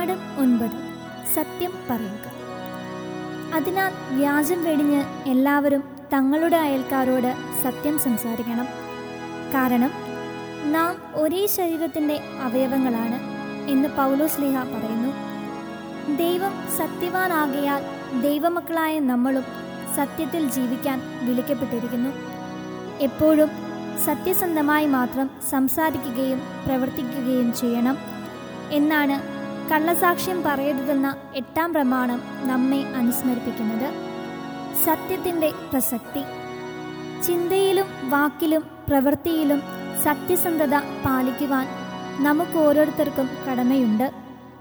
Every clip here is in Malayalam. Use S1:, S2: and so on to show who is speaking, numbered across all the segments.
S1: പാഠം ഒൻപത് സത്യം പറയുക അതിനാൽ വ്യാജം വെടിഞ്ഞ് എല്ലാവരും തങ്ങളുടെ അയൽക്കാരോട് സത്യം സംസാരിക്കണം കാരണം നാം ഒരേ ശരീരത്തിൻ്റെ അവയവങ്ങളാണ് എന്ന് പൗലോസ് ലിഹ പറയുന്നു ദൈവം സത്യവാനാകയാൽ ദൈവമക്കളായ നമ്മളും സത്യത്തിൽ ജീവിക്കാൻ വിളിക്കപ്പെട്ടിരിക്കുന്നു എപ്പോഴും സത്യസന്ധമായി മാത്രം സംസാരിക്കുകയും പ്രവർത്തിക്കുകയും ചെയ്യണം എന്നാണ് കള്ളസാക്ഷ്യം പറയരുതെന്ന എട്ടാം പ്രമാണം നമ്മെ അനുസ്മരിപ്പിക്കുന്നത് സത്യത്തിൻ്റെ പ്രസക്തി ചിന്തയിലും വാക്കിലും പ്രവൃത്തിയിലും സത്യസന്ധത പാലിക്കുവാൻ നമുക്ക് ഓരോരുത്തർക്കും കടമയുണ്ട്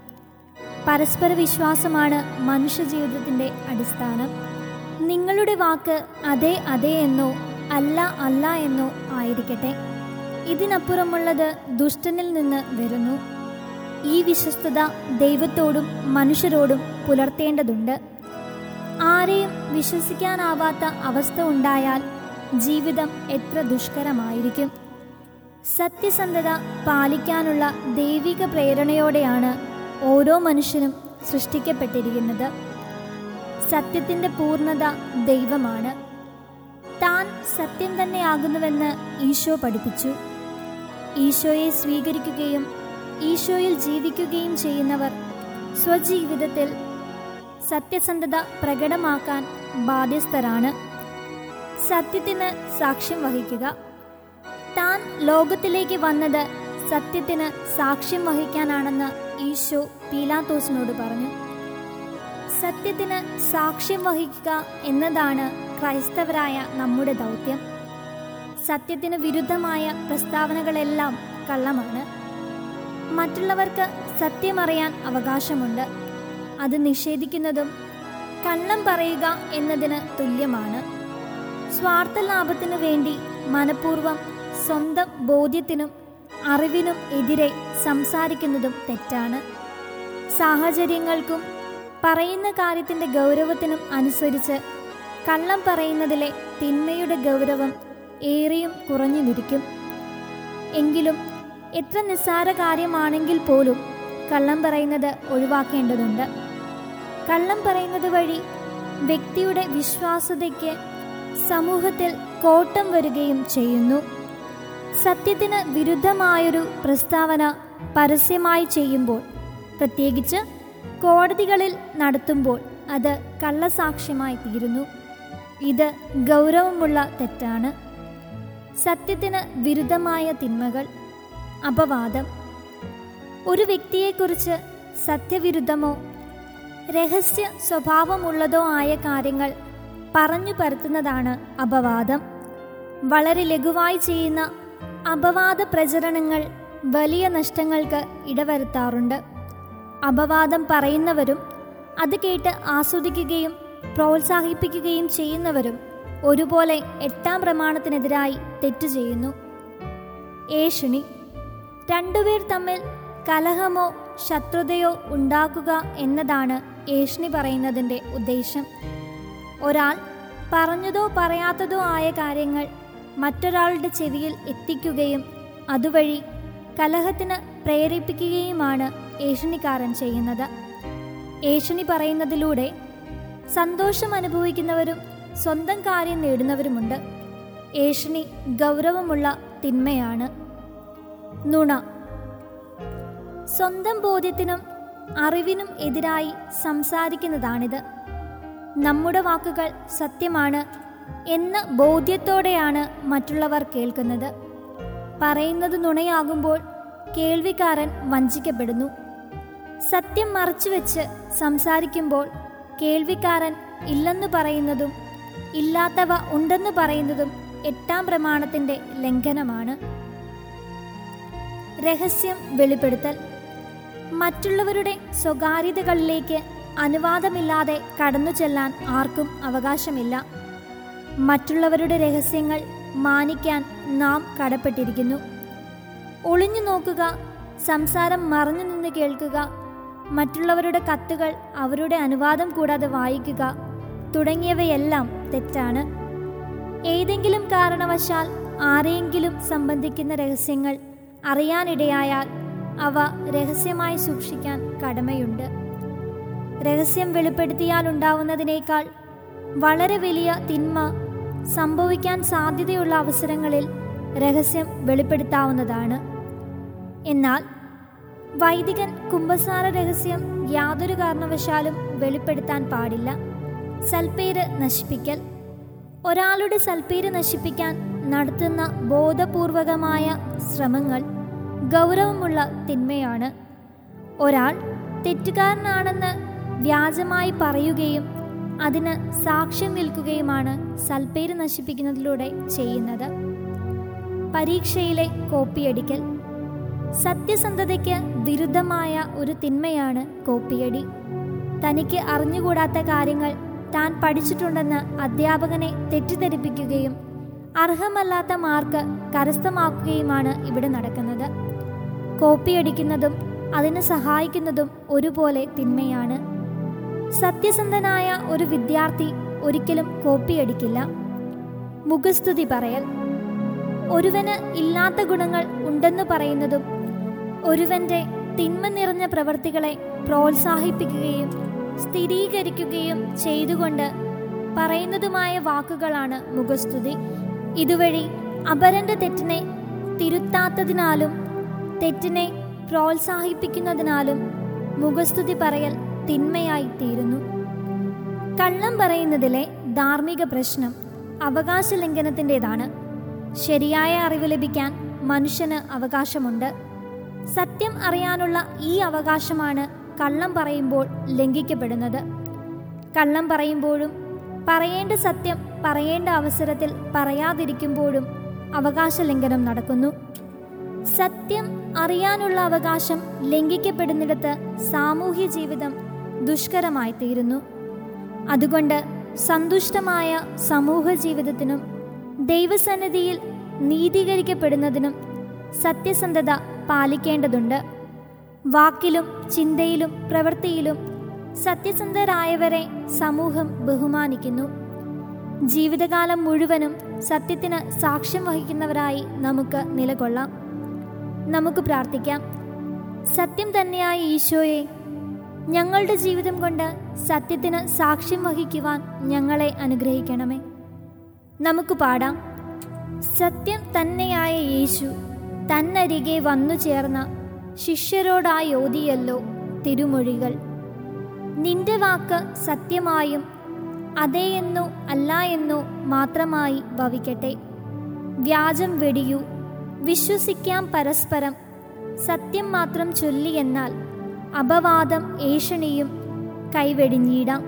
S1: പരസ്പര വിശ്വാസമാണ് മനുഷ്യജീവിതത്തിൻ്റെ അടിസ്ഥാനം നിങ്ങളുടെ വാക്ക് അതെ അതെ എന്നോ അല്ല അല്ല എന്നോ ആയിരിക്കട്ടെ ഇതിനപ്പുറമുള്ളത് ദുഷ്ടനിൽ നിന്ന് വരുന്നു ഈ വിശ്വസ്തത ദൈവത്തോടും മനുഷ്യരോടും പുലർത്തേണ്ടതുണ്ട് ആരെയും വിശ്വസിക്കാനാവാത്ത അവസ്ഥ ഉണ്ടായാൽ ജീവിതം എത്ര ദുഷ്കരമായിരിക്കും സത്യസന്ധത പാലിക്കാനുള്ള ദൈവിക പ്രേരണയോടെയാണ് ഓരോ മനുഷ്യനും സൃഷ്ടിക്കപ്പെട്ടിരിക്കുന്നത് സത്യത്തിൻ്റെ പൂർണ്ണത ദൈവമാണ് താൻ സത്യം തന്നെയാകുന്നുവെന്ന് ഈശോ പഠിപ്പിച്ചു ഈശോയെ സ്വീകരിക്കുകയും ഈശോയിൽ ജീവിക്കുകയും ചെയ്യുന്നവർ സ്വജീവിതത്തിൽ സത്യസന്ധത പ്രകടമാക്കാൻ ബാധ്യസ്ഥരാണ് സത്യത്തിന് സാക്ഷ്യം വഹിക്കുക താൻ ലോകത്തിലേക്ക് വന്നത് സത്യത്തിന് സാക്ഷ്യം വഹിക്കാനാണെന്ന് ഈശോ പീലാത്തോസിനോട് പറഞ്ഞു സത്യത്തിന് സാക്ഷ്യം വഹിക്കുക എന്നതാണ് ക്രൈസ്തവരായ നമ്മുടെ ദൗത്യം സത്യത്തിന് വിരുദ്ധമായ പ്രസ്താവനകളെല്ലാം കള്ളമാണ് മറ്റുള്ളവർക്ക് സത്യമറിയാൻ അവകാശമുണ്ട് അത് നിഷേധിക്കുന്നതും കള്ളം പറയുക എന്നതിന് തുല്യമാണ് സ്വാർത്ഥ ലാഭത്തിനു വേണ്ടി മനഃപൂർവ്വം സ്വന്തം ബോധ്യത്തിനും അറിവിനും എതിരെ സംസാരിക്കുന്നതും തെറ്റാണ് സാഹചര്യങ്ങൾക്കും പറയുന്ന കാര്യത്തിൻ്റെ ഗൗരവത്തിനും അനുസരിച്ച് കള്ളം പറയുന്നതിലെ തിന്മയുടെ ഗൗരവം ഏറെയും കുറഞ്ഞുമിരിക്കും എങ്കിലും എത്ര നിസ്സാര കാര്യമാണെങ്കിൽ പോലും കള്ളം പറയുന്നത് ഒഴിവാക്കേണ്ടതുണ്ട് കള്ളം പറയുന്നത് വഴി വ്യക്തിയുടെ വിശ്വാസ്യതയ്ക്ക് സമൂഹത്തിൽ കോട്ടം വരികയും ചെയ്യുന്നു സത്യത്തിന് വിരുദ്ധമായൊരു പ്രസ്താവന പരസ്യമായി ചെയ്യുമ്പോൾ പ്രത്യേകിച്ച് കോടതികളിൽ നടത്തുമ്പോൾ അത് കള്ളസാക്ഷ്യമായി തീരുന്നു ഇത് ഗൗരവമുള്ള തെറ്റാണ് സത്യത്തിന് വിരുദ്ധമായ തിന്മകൾ അപവാദം ഒരു വ്യക്തിയെക്കുറിച്ച് സത്യവിരുദ്ധമോ രഹസ്യ സ്വഭാവമുള്ളതോ ആയ കാര്യങ്ങൾ പറഞ്ഞു പരത്തുന്നതാണ് അപവാദം വളരെ ലഘുവായി ചെയ്യുന്ന അപവാദ പ്രചരണങ്ങൾ വലിയ നഷ്ടങ്ങൾക്ക് ഇടവരുത്താറുണ്ട് അപവാദം പറയുന്നവരും അത് കേട്ട് ആസ്വദിക്കുകയും പ്രോത്സാഹിപ്പിക്കുകയും ചെയ്യുന്നവരും ഒരുപോലെ എട്ടാം പ്രമാണത്തിനെതിരായി തെറ്റു ചെയ്യുന്നു ഏഷണി രണ്ടുപേർ തമ്മിൽ കലഹമോ ശത്രുതയോ ഉണ്ടാക്കുക എന്നതാണ് ഏഷണി പറയുന്നതിൻ്റെ ഉദ്ദേശം ഒരാൾ പറഞ്ഞതോ പറയാത്തതോ ആയ കാര്യങ്ങൾ മറ്റൊരാളുടെ ചെവിയിൽ എത്തിക്കുകയും അതുവഴി കലഹത്തിന് പ്രേരിപ്പിക്കുകയുമാണ് ഏഷണിക്കാരൻ ചെയ്യുന്നത് ഏഷണി പറയുന്നതിലൂടെ സന്തോഷം അനുഭവിക്കുന്നവരും സ്വന്തം കാര്യം നേടുന്നവരുമുണ്ട് ഏഷണി ഗൗരവമുള്ള തിന്മയാണ് നുണ സ്വന്തം ബോധ്യത്തിനും അറിവിനും എതിരായി സംസാരിക്കുന്നതാണിത് നമ്മുടെ വാക്കുകൾ സത്യമാണ് എന്ന ബോധ്യത്തോടെയാണ് മറ്റുള്ളവർ കേൾക്കുന്നത് പറയുന്നത് നുണയാകുമ്പോൾ കേൾവിക്കാരൻ വഞ്ചിക്കപ്പെടുന്നു സത്യം മറച്ചുവെച്ച് സംസാരിക്കുമ്പോൾ കേൾവിക്കാരൻ ഇല്ലെന്ന് പറയുന്നതും ഇല്ലാത്തവ ഉണ്ടെന്ന് പറയുന്നതും എട്ടാം പ്രമാണത്തിൻ്റെ ലംഘനമാണ് രഹസ്യം വെളിപ്പെടുത്തൽ മറ്റുള്ളവരുടെ സ്വകാര്യതകളിലേക്ക് അനുവാദമില്ലാതെ കടന്നു ചെല്ലാൻ ആർക്കും അവകാശമില്ല മറ്റുള്ളവരുടെ രഹസ്യങ്ങൾ മാനിക്കാൻ നാം കടപ്പെട്ടിരിക്കുന്നു ഒളിഞ്ഞു നോക്കുക സംസാരം മറഞ്ഞു നിന്ന് കേൾക്കുക മറ്റുള്ളവരുടെ കത്തുകൾ അവരുടെ അനുവാദം കൂടാതെ വായിക്കുക തുടങ്ങിയവയെല്ലാം തെറ്റാണ് ഏതെങ്കിലും കാരണവശാൽ ആരെയെങ്കിലും സംബന്ധിക്കുന്ന രഹസ്യങ്ങൾ അറിയാനിടയായാൽ അവ രഹസ്യമായി സൂക്ഷിക്കാൻ കടമയുണ്ട് രഹസ്യം വെളിപ്പെടുത്തിയാൽ ഉണ്ടാവുന്നതിനേക്കാൾ വളരെ വലിയ തിന്മ സംഭവിക്കാൻ സാധ്യതയുള്ള അവസരങ്ങളിൽ രഹസ്യം വെളിപ്പെടുത്താവുന്നതാണ് എന്നാൽ വൈദികൻ കുംഭസാര രഹസ്യം യാതൊരു കാരണവശാലും വെളിപ്പെടുത്താൻ പാടില്ല സൽപ്പേര് നശിപ്പിക്കൽ ഒരാളുടെ സൽപ്പേര് നശിപ്പിക്കാൻ നടത്തുന്ന ബോധപൂർവകമായ ശ്രമങ്ങൾ ഗൗരവമുള്ള തിന്മയാണ് ഒരാൾ തെറ്റുകാരനാണെന്ന് വ്യാജമായി പറയുകയും അതിന് സാക്ഷ്യം നിൽക്കുകയുമാണ് സൽപ്പേര് നശിപ്പിക്കുന്നതിലൂടെ ചെയ്യുന്നത് പരീക്ഷയിലെ കോപ്പിയടിക്കൽ സത്യസന്ധതയ്ക്ക് വിരുദ്ധമായ ഒരു തിന്മയാണ് കോപ്പിയടി തനിക്ക് അറിഞ്ഞുകൂടാത്ത കാര്യങ്ങൾ താൻ പഠിച്ചിട്ടുണ്ടെന്ന് അധ്യാപകനെ തെറ്റിദ്ധരിപ്പിക്കുകയും അർഹമല്ലാത്ത മാർക്ക് കരസ്ഥമാക്കുകയുമാണ് ഇവിടെ നടക്കുന്നത് കോപ്പിയടിക്കുന്നതും അതിന് സഹായിക്കുന്നതും ഒരുപോലെ തിന്മയാണ് സത്യസന്ധനായ ഒരു വിദ്യാർത്ഥി ഒരിക്കലും കോപ്പിയടിക്കില്ല മുഖസ്തുതി പറയൽ ഒരുവന് ഇല്ലാത്ത ഗുണങ്ങൾ ഉണ്ടെന്ന് പറയുന്നതും ഒരുവന്റെ തിന്മ നിറഞ്ഞ പ്രവൃത്തികളെ പ്രോത്സാഹിപ്പിക്കുകയും സ്ഥിരീകരിക്കുകയും ചെയ്തുകൊണ്ട് പറയുന്നതുമായ വാക്കുകളാണ് മുഖസ്തുതി ഇതുവഴി അപരന്റെ തെറ്റിനെ തിരുത്താത്തതിനാലും തെറ്റിനെ പ്രോത്സാഹിപ്പിക്കുന്നതിനാലും മുഖസ്തുതി പറയൽ തിന്മയായി തീരുന്നു കള്ളം പറയുന്നതിലെ ധാർമ്മിക പ്രശ്നം അവകാശ ലംഘനത്തിൻ്റെതാണ് ശരിയായ അറിവ് ലഭിക്കാൻ മനുഷ്യന് അവകാശമുണ്ട് സത്യം അറിയാനുള്ള ഈ അവകാശമാണ് കള്ളം പറയുമ്പോൾ ലംഘിക്കപ്പെടുന്നത് കള്ളം പറയുമ്പോഴും പറയേണ്ട സത്യം പറയേണ്ട അവസരത്തിൽ പറയാതിരിക്കുമ്പോഴും അവകാശ ലംഘനം നടക്കുന്നു സത്യം അറിയാനുള്ള അവകാശം ലംഘിക്കപ്പെടുന്നിടത്ത് സാമൂഹ്യ ജീവിതം ദുഷ്കരമായി തീരുന്നു അതുകൊണ്ട് സന്തുഷ്ടമായ സമൂഹ ജീവിതത്തിനും ദൈവസന്നിധിയിൽ നീതീകരിക്കപ്പെടുന്നതിനും സത്യസന്ധത പാലിക്കേണ്ടതുണ്ട് വാക്കിലും ചിന്തയിലും പ്രവൃത്തിയിലും സത്യസന്ധരായവരെ സമൂഹം ബഹുമാനിക്കുന്നു ജീവിതകാലം മുഴുവനും സത്യത്തിന് സാക്ഷ്യം വഹിക്കുന്നവരായി നമുക്ക് നിലകൊള്ളാം നമുക്ക് പ്രാർത്ഥിക്കാം സത്യം തന്നെയായ ഈശോയെ ഞങ്ങളുടെ ജീവിതം കൊണ്ട് സത്യത്തിന് സാക്ഷ്യം വഹിക്കുവാൻ ഞങ്ങളെ അനുഗ്രഹിക്കണമേ നമുക്ക് പാടാം സത്യം തന്നെയായ യേശു തന്നരികെ വന്നു ചേർന്ന ശിഷ്യരോടായി ഓതിയല്ലോ തിരുമൊഴികൾ നിന്റെ വാക്ക് സത്യമായും അതേയെന്നോ അല്ല എന്നോ മാത്രമായി ഭവിക്കട്ടെ വ്യാജം വെടിയൂ വിശ്വസിക്കാം പരസ്പരം സത്യം മാത്രം ചൊല്ലിയെന്നാൽ അപവാദം ഏഷണിയും കൈവെടിഞ്ഞിടാം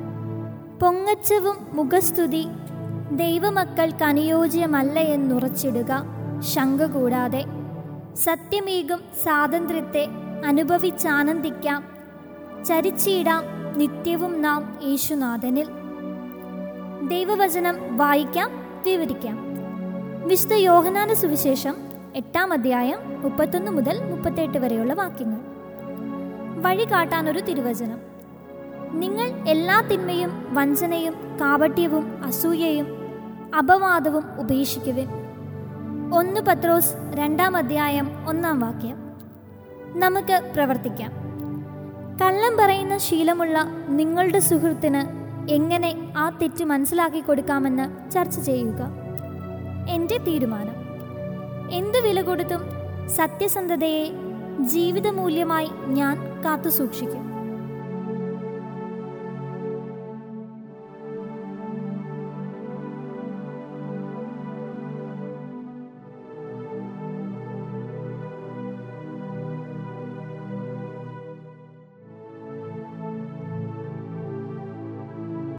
S1: പൊങ്ങച്ചവും മുഖസ്തുതി ദൈവമക്കൾക്ക് അനുയോജ്യമല്ല എന്നുറച്ചിടുക ശങ്ക കൂടാതെ സത്യമേകും സ്വാതന്ത്ര്യത്തെ അനുഭവിച്ചാനന്ദിക്കാം ചരിച്ചിടാം നിത്യവും നാം യേശുനാഥനിൽ ദൈവവചനം വായിക്കാം വിവരിക്കാം വിശുദ്ധ യോഹനാന സുവിശേഷം എട്ടാം അധ്യായം മുപ്പത്തൊന്ന് മുതൽ മുപ്പത്തെട്ട് വരെയുള്ള വാക്യങ്ങൾ വഴി കാട്ടാൻ ഒരു തിരുവചനം നിങ്ങൾ എല്ലാ തിന്മയും വഞ്ചനയും കാപട്യവും അസൂയയും അപവാദവും ഉപേക്ഷിക്കുവിൻ ഒന്ന് പത്രോസ് രണ്ടാം അധ്യായം ഒന്നാം വാക്യം നമുക്ക് പ്രവർത്തിക്കാം കള്ളം പറയുന്ന ശീലമുള്ള നിങ്ങളുടെ സുഹൃത്തിന് എങ്ങനെ ആ തെറ്റ് മനസ്സിലാക്കി കൊടുക്കാമെന്ന് ചർച്ച ചെയ്യുക എൻ്റെ തീരുമാനം എന്ത് വില കൊടുത്തും സത്യസന്ധതയെ ജീവിതമൂല്യമായി ഞാൻ കാത്തുസൂക്ഷിക്കും